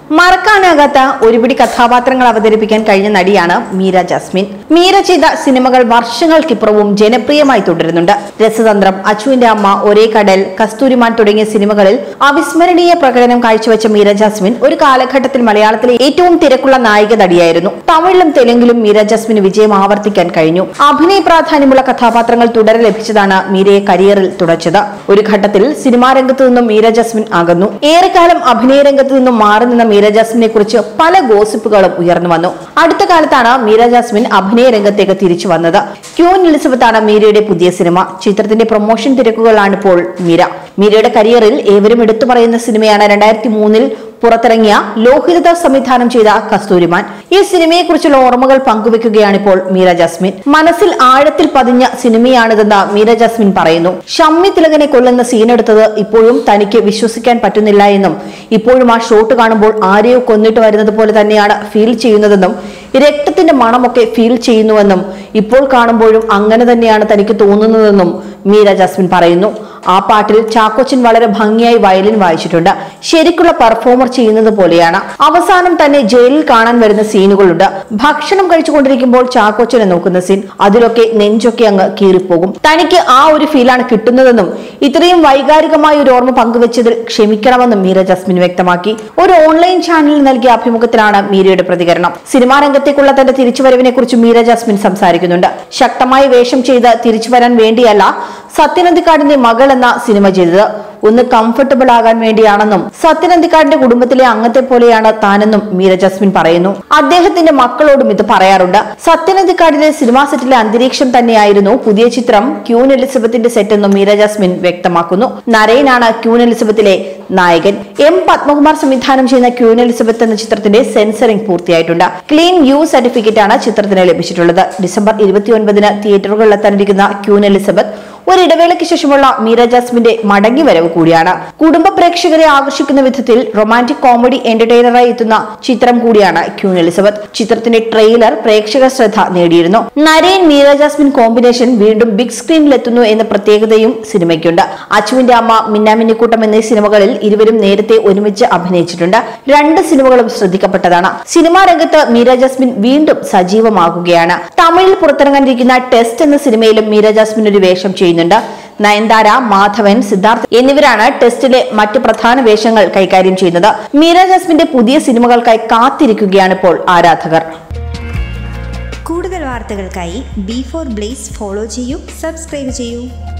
മറക്കാനാകാത്ത ഒരുപിടി കഥാപാത്രങ്ങൾ അവതരിപ്പിക്കാൻ കഴിഞ്ഞ നടിയാണ് മീര ജാസ്മിൻ മീര ചെയ്ത സിനിമകൾ വർഷങ്ങൾക്കിപ്പുറവും ജനപ്രിയമായി തുടരുന്നുണ്ട് രസതന്ത്രം അച്ചുവിന്റെ അമ്മ ഒരേ കടൽ കസ്തൂരിമാൻ തുടങ്ങിയ സിനിമകളിൽ അവിസ്മരണീയ പ്രകടനം കാഴ്ചവെച്ച മീര ജാസ്മിൻ ഒരു കാലഘട്ടത്തിൽ മലയാളത്തിലെ ഏറ്റവും തിരക്കുള്ള നായിക നടിയായിരുന്നു തമിഴിലും തെലുങ്കിലും മീര ജാസ്മിന് വിജയം ആവർത്തിക്കാൻ കഴിഞ്ഞു അഭിനയ പ്രാധാന്യമുള്ള കഥാപാത്രങ്ങൾ തുടരെ ലഭിച്ചതാണ് മീരയെ കരിയറിൽ തുടച്ചത് ഒരു ഘട്ടത്തിൽ സിനിമാ രംഗത്ത് നിന്നും മീര ജാസ്മിൻ അകന്നു ഏറെക്കാലം അഭിനയ രംഗത്ത് നിന്നും മാറി നിന്ന മീര ജാസ്മിനെ കുറിച്ച് പല ഗോസിപ്പുകളും ഉയർന്നു വന്നു അടുത്ത കാലത്താണ് മീര ജാസ്മിൻ അഭിനയ രംഗത്തേക്ക് തിരിച്ചു വന്നത് ക്യൂൻ എലിസബത്ത് ആണ് മീരയുടെ പുതിയ സിനിമ ചിത്രത്തിന്റെ പ്രൊമോഷൻ തിരക്കുകളാണ് ഇപ്പോൾ മീര മീരയുടെ കരിയറിൽ ഏവരും എടുത്തു പറയുന്ന സിനിമയാണ് രണ്ടായിരത്തി മൂന്നിൽ പുറത്തിറങ്ങിയ ലോഹിതദാസ് സംവിധാനം ചെയ്ത കസ്തൂരിമാൻ ഈ സിനിമയെക്കുറിച്ചുള്ള ഓർമ്മകൾ പങ്കുവെക്കുകയാണ് ഇപ്പോൾ മീര ജാസ്മിൻ മനസ്സിൽ ആഴത്തിൽ പതിഞ്ഞ സിനിമയാണിതെന്ന് മീര ജാസ്മിൻ പറയുന്നു ഷമ്മി തിലകനെ കൊല്ലുന്ന സീനെടുത്തത് ഇപ്പോഴും തനിക്ക് വിശ്വസിക്കാൻ പറ്റുന്നില്ല എന്നും ഇപ്പോഴും ആ ഷോട്ട് കാണുമ്പോൾ ആരെയോ കൊന്നിട്ട് വരുന്നത് പോലെ തന്നെയാണ് ഫീൽ ചെയ്യുന്നതെന്നും രക്തത്തിന്റെ മണമൊക്കെ ഫീൽ ചെയ്യുന്നുവെന്നും ഇപ്പോൾ കാണുമ്പോഴും അങ്ങനെ തന്നെയാണ് തനിക്ക് തോന്നുന്നതെന്നും മീര ജാസ്മിൻ പറയുന്നു ആ പാട്ടിൽ ചാക്കോച്ചൻ വളരെ ഭംഗിയായി വയലിൻ വായിച്ചിട്ടുണ്ട് ശരിക്കുള്ള പെർഫോമർ ചെയ്യുന്നത് പോലെയാണ് അവസാനം തന്നെ ജയിലിൽ കാണാൻ വരുന്ന സീനുകളുണ്ട് ഭക്ഷണം കഴിച്ചുകൊണ്ടിരിക്കുമ്പോൾ ചാക്കോച്ചനെ നോക്കുന്ന സീൻ അതിലൊക്കെ നെഞ്ചൊക്കെ അങ്ങ് കീറിപ്പോകും തനിക്ക് ആ ഒരു ഫീലാണ് കിട്ടുന്നതെന്നും ഇത്രയും വൈകാരികമായ ഒരു ഓർമ്മ പങ്കുവച്ചതിൽ ക്ഷമിക്കണമെന്നും മീര ജസ്മിൻ വ്യക്തമാക്കി ഒരു ഓൺലൈൻ ചാനലിൽ നൽകിയ അഭിമുഖത്തിലാണ് മീരയുടെ പ്രതികരണം സിനിമാ രംഗത്തേക്കുള്ള തന്റെ തിരിച്ചുവരവിനെ കുറിച്ച് മീര ജാസ്മിൻ സംസാരിക്കുന്നുണ്ട് ശക്തമായ വേഷം ചെയ്ത് തിരിച്ചു വരാൻ വേണ്ടിയല്ല സത്യനന്ദിക്കാടിന്റെ മകൾ എന്ന സിനിമ ചെയ്തത് ഒന്ന് കംഫർട്ടബിൾ ആകാൻ വേണ്ടിയാണെന്നും സത്യനന്ദിക്കാടിന്റെ കുടുംബത്തിലെ അംഗത്തെ പോലെയാണ് താനെന്നും മീര ജസ്മിൻ പറയുന്നു അദ്ദേഹത്തിന്റെ മക്കളോടും ഇത് പറയാറുണ്ട് സത്യനന്ദിക്കാടിന്റെ സിനിമാ സെറ്റിലെ അന്തരീക്ഷം തന്നെയായിരുന്നു പുതിയ ചിത്രം ക്യൂൻ എലിസബത്തിന്റെ സെറ്റ് എന്നും മീര ജസ്മിൻ വ്യക്തമാക്കുന്നു നരയനാണ് ക്യൂൻ എലിസബത്തിലെ നായകൻ എം പത്മകുമാർ സംവിധാനം ചെയ്യുന്ന ക്യൂൻ എലിസബത്ത് എന്ന ചിത്രത്തിന്റെ സെൻസറിംഗ് പൂർത്തിയായിട്ടുണ്ട് ക്ലീൻ യു സർട്ടിഫിക്കറ്റ് ആണ് ചിത്രത്തിന് ലഭിച്ചിട്ടുള്ളത് ഡിസംബർ ഇരുപത്തിയൊൻപതിന് തിയേറ്ററുകളിൽ എത്താനിരിക്കുന്ന ക്യൂൻ എലിസബത്ത് ഒരു ഇടവേളയ്ക്ക് ശേഷമുള്ള മീര ജാസ്മിന്റെ മടങ്ങി വരവ് കൂടിയാണ് കുടുംബ പ്രേക്ഷകരെ ആകർഷിക്കുന്ന വിധത്തിൽ റൊമാന്റിക് കോമഡി എന്റർടൈനറായി എത്തുന്ന ചിത്രം കൂടിയാണ് ക്യൂൻ എലിസബത്ത് ചിത്രത്തിന്റെ ട്രെയിലർ പ്രേക്ഷക ശ്രദ്ധ നേടിയിരുന്നു നരേൻ മീര ജാസ്മിൻ കോമ്പിനേഷൻ വീണ്ടും ബിഗ് സ്ക്രീനിൽ എത്തുന്നു എന്ന പ്രത്യേകതയും സിനിമയ്ക്കുണ്ട് അച്ചുവിന്റെ അമ്മ മിന്നാമിന്നിക്കൂട്ടം എന്നീ സിനിമകളിൽ ഇരുവരും നേരത്തെ ഒരുമിച്ച് അഭിനയിച്ചിട്ടുണ്ട് രണ്ട് സിനിമകളും ശ്രദ്ധിക്കപ്പെട്ടതാണ് സിനിമാ രംഗത്ത് മീര ജാസ്മിൻ വീണ്ടും സജീവമാകുകയാണ് തമിഴിൽ പുറത്തിറങ്ങാനിരിക്കുന്ന ടെസ്റ്റ് എന്ന സിനിമയിലും മീര ജാസ്മിൻ ഒരു വേഷം ചെയ്യുന്നുണ്ട് നയൻതാര മാധവൻ സിദ്ധാർത്ഥ് എന്നിവരാണ് ടെസ്റ്റിലെ മറ്റ് പ്രധാന വേഷങ്ങൾ കൈകാര്യം ചെയ്യുന്നത് മീര ജാസ്മിന്റെ പുതിയ സിനിമകൾക്കായി കാത്തിരിക്കുകയാണ് ഇപ്പോൾ ആരാധകർ കൂടുതൽ വാർത്തകൾക്കായി ബി ഫോർ ബ്ലേസ് ഫോളോ ചെയ്യൂ സബ്സ്ക്രൈബ് ചെയ്യൂ